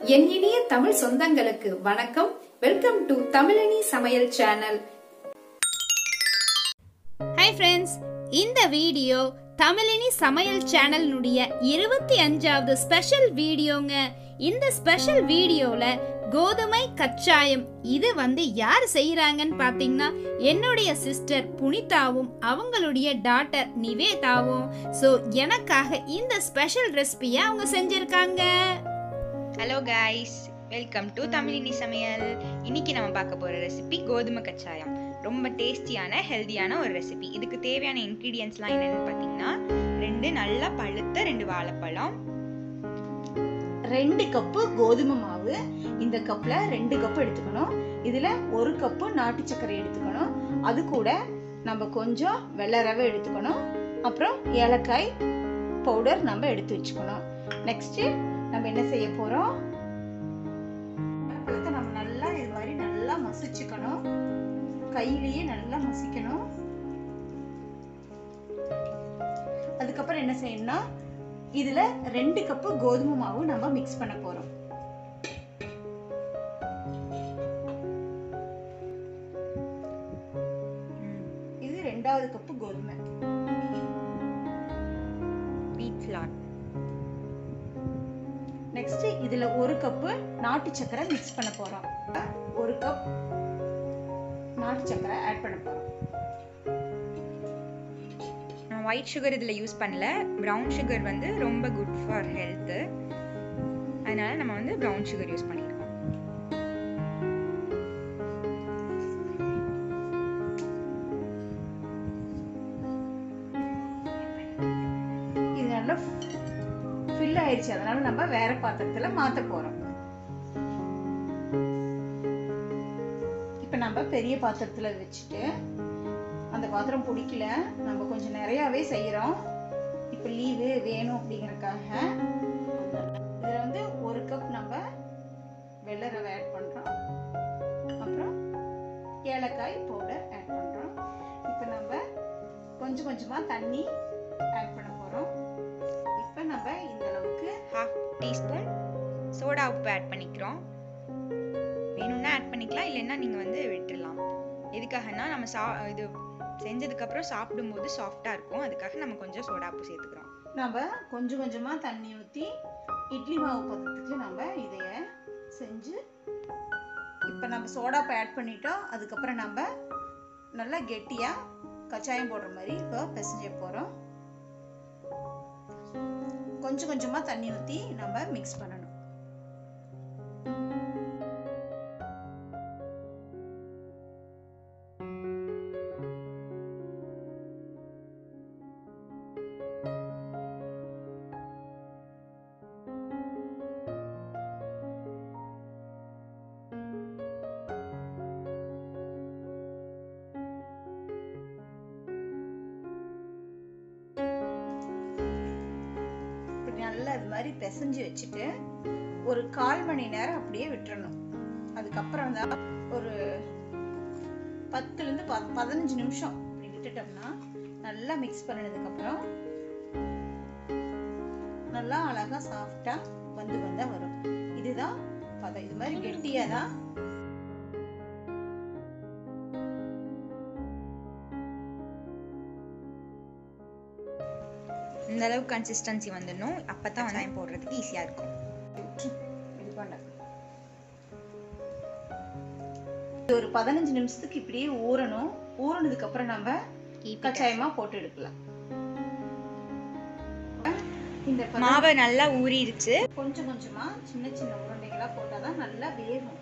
என் இனிய தமிழ் சொந்தங்களுக்கு வணக்கம் welcome to Tamizhini Samayal channel hi friends இந்த வீடியோ தமிழினி சமையல் சேனலினுடைய இருபத்தி அஞ்சாவது ஸ்பெஷல் வீடியோங்க இந்த ஸ்பெஷல் வீடியோல கோதுமை கச்சாயம் இது வந்து யார் செய்யறாங்கன்னு பாத்தீங்கன்னா என்னுடைய சிஸ்டர் புனிதாவும் அவங்களுடைய டாட்டர் நிவேதாவும் ஸோ எனக்காக இந்த ஸ்பெஷல் ரெசிபியை அவங்க செஞ்சிருக்காங்க hello guys welcome to Tamizhini Samayal இன்னைக்கு நம்ம பார்க்க போகிற ரெசிபி கோதுமை கச்சாயம் ரொம்ப டேஸ்டியான ஹெல்தியான ஒரு ரெசிபி இதுக்கு தேவையான இன்க்ரீடியன்ஸ்லாம் என்னென்னு பார்த்தீங்கன்னா ரெண்டு நல்லா பழுத்த ரெண்டு வாழைப்பழம் ரெண்டு கப்பு கோதுமை மாவு இந்த கப்ல ரெண்டு கப் எடுத்துக்கணும் இதுல ஒரு கப்பு நாட்டு சர்க்கரை எடுத்துக்கணும் அது கூட நம்ம கொஞ்சம் வெள்ளை ரவை எடுத்துக்கணும் அப்புறம் ஏலக்காய் பவுடர் நம்ம எடுத்து வச்சுக்கணும் நெக்ஸ்ட் நம்ம என்ன செய்ய போறோம் பழத்தை நம்ம நல்லா இது மாதிரி நல்லா மசிச்சுக்கணும் கையிலேயே நல்லா மசிக்கணும் அதுக்கப்புறம் என்ன செய்யணும்னா இதுல ரெண்டு கப்பு கோதுமை மாவு நம்ம மிக்ஸ் பண்ண போறோம் இது ரெண்டாவது கப்பு கோதுமை வீட் ஃப்ளார் நெக்ஸ்ட் இதுல ஒரு கப்பு நாட்டு சக்கரை மிக்ஸ் பண்ண போறோம் ஒரு கப் நாட்டு சக்கரை ஆட் பண்ண போறோம் நம்ம ஒயிட் சுகர் இதில் யூஸ் பண்ணல ப்ரௌன் சுகர் வந்து ரொம்ப குட் ஃபார் ஹெல்த்து அதனால நம்ம வந்து ப்ரௌன் சுகர் யூஸ் பண்ணியிருக்கோம் இது நல்லா ஃபில் ஆயிடுச்சு அதனால நம்ம வேற பாத்திரத்துல மாத்த போறோம் இப்ப நம்ம பெரிய பாத்திரத்துல வச்சுட்டு அந்த பாத்திரம் பிடிக்கல நம்ம கொஞ்சம் நிறையாவே செய்யறோம் இப்ப லீவு வேணும் அப்படிங்கறக்காக இதுல வந்து ஒரு கப் நம்ம வெள்ளை ரவை ஆட் பண்றோம் அப்புறம் ஏலக்காய் பவுடர் ஆட் பண்றோம் இப்ப நம்ம கொஞ்சம் கொஞ்சமா தண்ணி ஆட் பண்ண போறோம் இப்போ நம்ம இந்த அளவுக்கு ஹாஃப் டீஸ்பூன் சோடா உப்பு ஆட் பண்ணிக்கிறோம் வேணும்னா ஆட் பண்ணிக்கலாம் இல்லைன்னா நீங்கள் வந்து விட்டுடலாம் எதுக்காகனா நம்ம சா இது செஞ்சதுக்கப்புறம் சாப்பிடும்போது சாஃப்டாக இருக்கும் அதுக்காக நம்ம கொஞ்சம் சோடா உப்பு சேர்த்துக்கிறோம் நம்ம கொஞ்சம் கொஞ்சமா தண்ணி ஊற்றி இட்லி மாவு பதத்துக்கு நம்ம இதைய செஞ்சு இப்போ நம்ம சோடாப்பை ஆட் பண்ணிட்டோம் அதுக்கப்புறம் நம்ம நல்லா கெட்டியா கச்சாயம் போடுற மாதிரி இப்போ பிசைஞ்ச போறோம் கொஞ்சம் கொஞ்சமா தண்ணி ஊற்றி நம்ம மிக்ஸ் பண்ணணும் இப்படி நல்லா இது மாதிரி பிசைஞ்சு வச்சுட்டு ஒரு கால் மணி நேரம் அப்படியே விட்டுறணும் அதுக்கப்புறம் தான் ஒரு பத்துலேருந்து ப பதினஞ்சு நிமிஷம் இப்படி விட்டுட்டோம்னா நல்லா மிக்ஸ் பண்ணினதுக்கப்புறம் நல்லா அழகா சாஃப்டா வந்து வந்தா வரும் இதுதான் பதம் இது மாதிரி கெட்டியா தான் இந்த அளவு கன்சிஸ்டன்சி வந்துடணும் அப்போ தான் வெங்காயம் போடுறதுக்கு ஈஸியாக இருக்கும் இது பண்ண இது ஒரு பதினஞ்சு நிமிஷத்துக்கு இப்படியே ஊறணும் ஊறினதுக்கு அப்புறம் நம்ம கச்சாயமா போட்டு எடுக்கலாம் இந்த பதம் மாவை நல்லா ஊறிடுச்சு கொஞ்சம் கொஞ்சமா சின்ன சின்ன உருண்டைகளா போட்டாதான் நல்லா வேகும்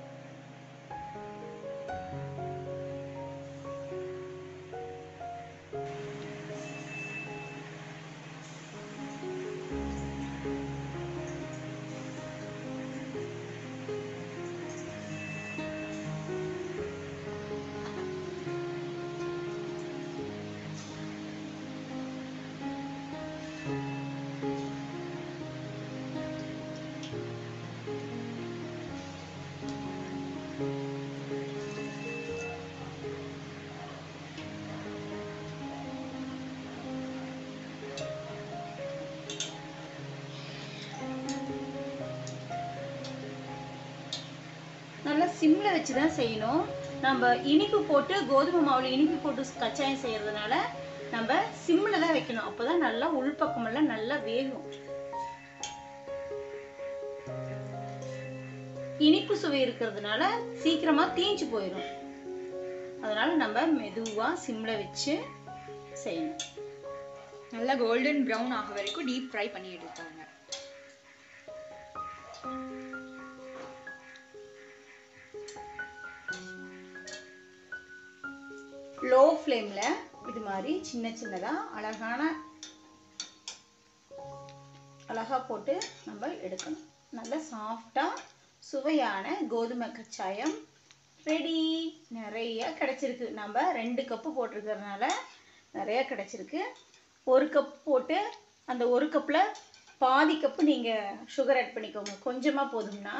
நல்லா சிம்ல வச்சு தான் செய்யணும் நம்ம இனிப்பு போட்டு கோதுமை மாவுல இனிப்பு போட்டு கச்சாயம் செய்யறதுனால நம்ம சிம்ல தான் வைக்கணும் அப்பதான் நல்லா உள்பக்கமெல்லாம் நல்லா வேகும் இனிப்பு சுவை இருக்கிறதுனால சீக்கிரமா தீஞ்சு போயிடும் அதனால நம்ம மெதுவா சிம்ல வச்சு செய்யணும் நல்லா கோல்டன் ப்ரௌன் ஆக வரைக்கும் டீப் ஃப்ரை பண்ணி எடுத்தாங்க லோ ஃப்ளேம்ல இது மாதிரி சின்ன சின்னதா அழகான அழகா போட்டு நம்ம எடுக்கணும் நல்ல சாஃப்டா சுவையான கோதுமை கச்சாயம் ரெடி நிறைய கிடைச்சிருக்கு நம்ம ரெண்டு கப்பு போட்டிருக்கிறதுனால நிறைய கிடைச்சிருக்கு ஒரு கப் போட்டு அந்த ஒரு கப்பில் பாதி கப்பு நீங்கள் சுகர் ஆட் பண்ணிக்கோங்க கொஞ்சமாக போதும்னா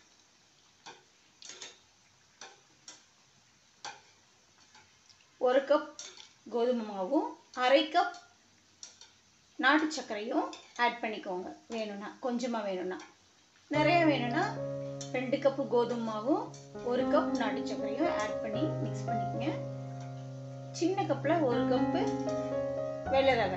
ஒரு கப் கோதுமை மாவும் அரை கப் நாட்டு சர்க்கரையும் ஆட் பண்ணிக்கோங்க வேணும்னா கொஞ்சமாக வேணும்னா நிறைய வேணும்னா ரெண்டு கப்பு கோதுமை மாவும் ஒரு கப் நாட்டு சர்க்கரையும் ஆட் பண்ணி மிக்ஸ் பண்ணிக்கங்க சின்ன கப்பில் ஒரு கப்பு வெள்ளை ரவை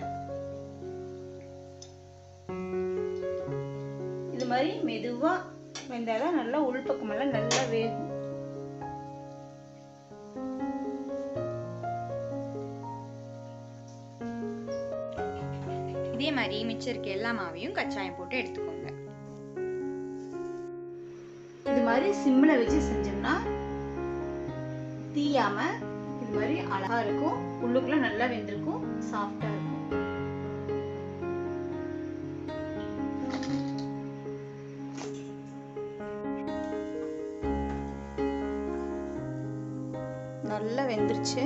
இது மாதிரி மெதுவாக வெந்தாதான் நல்லா உள்பக்கமெல்லாம் நல்லா வேகும் இதே மாதிரி மிச்சம் இருக்க எல்லா மாவையும் கச்சாயம் போட்டு எடுத்துக்கோங்க இது மாதிரி சிம்ல வச்சு செஞ்சோம்னா தீயாம இது மாதிரி அழகா இருக்கும் உள்ளுக்குள்ள நல்லா வெந்திருக்கும் சாஃப்டா இருக்கும் நல்லா வெந்துருச்சு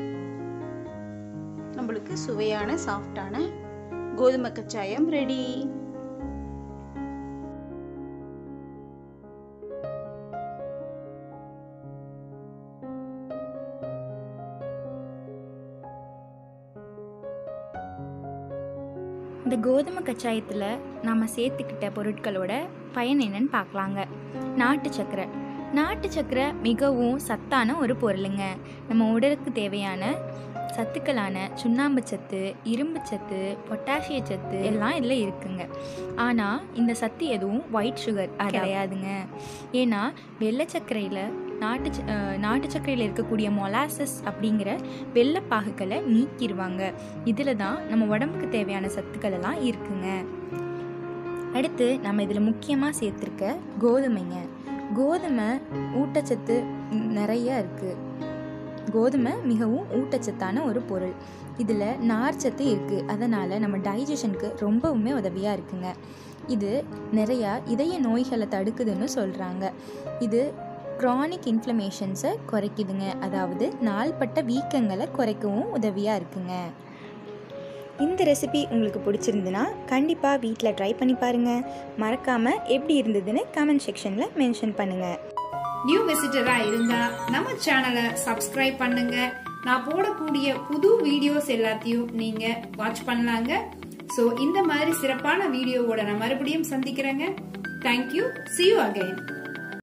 நம்மளுக்கு சுவையான சாஃப்டான கோதுமை கச்சாயம் ரெடி இந்த கோதுமை கச்சாயத்தில் நாம் சேர்த்துக்கிட்ட பொருட்களோட பயன் என்னன்னு பார்க்கலாங்க நாட்டு சக்கரை நாட்டு சக்கரை மிகவும் சத்தான ஒரு பொருளுங்க நம்ம உடலுக்கு தேவையான சத்துக்களான சுண்ணாம்பு சத்து இரும்பு சத்து பொட்டாசிய சத்து எல்லாம் இதில் இருக்குங்க ஆனால் இந்த சத்து எதுவும் ஒயிட் சுகர் கிடையாதுங்க ஏன்னா வெள்ளை சர்க்கரையில் நாட்டு ச- அஹ் நாட்டு சர்க்கரையில் இருக்கக்கூடிய மொலாசஸ் அப்படிங்கிற வெள்ளைப்பாகுகளை நீக்கிடுவாங்க இதில் தான் நம்ம உடம்புக்கு தேவையான சத்துக்கள் எல்லாம் இருக்குங்க அடுத்து நம்ம இதில் முக்கியமாக சேர்த்துருக்க கோதுமைங்க கோதுமை ஊட்டச்சத்து நிறைய இருக்குது கோதுமை மிகவும் ஊட்டச்சத்தான ஒரு பொருள் இதில் நார்ச்சத்து இருக்குது அதனால் நம்ம டைஜஷனுக்கு ரொம்பவுமே உதவியாக இருக்குங்க இது நிறையா இதய நோய்களை தடுக்குதுன்னு சொல்கிறாங்க இது க்ரானிக் இன்ஃப்ளமேஷன்ஸை குறைக்குதுங்க அதாவது நாள்பட்ட வீக்கங்களை குறைக்கவும் உதவியாக இருக்குங்க இந்த ரெசிபி உங்களுக்கு பிடிச்சிருந்துன்னா கண்டிப்பாக வீட்டில் ட்ரை பண்ணி பாருங்கள் மறக்காமல் எப்படி இருந்ததுன்னு கமெண்ட் செக்ஷனில் மென்ஷன் பண்ணுங்கள் நியூ விசிட்டரா இருந்தா நம்ம சேனலை சப்ஸ்கிரைப் பண்ணுங்க நான் போடக்கூடிய புது வீடியோஸ் எல்லாத்தையும் நீங்க வாட்ச் பண்ணலாங்க சோ இந்த மாதிரி சிறப்பான வீடியோவோட நான் மறுபடியும் சந்திக்கிறேங்க தேங்க்யூ see you again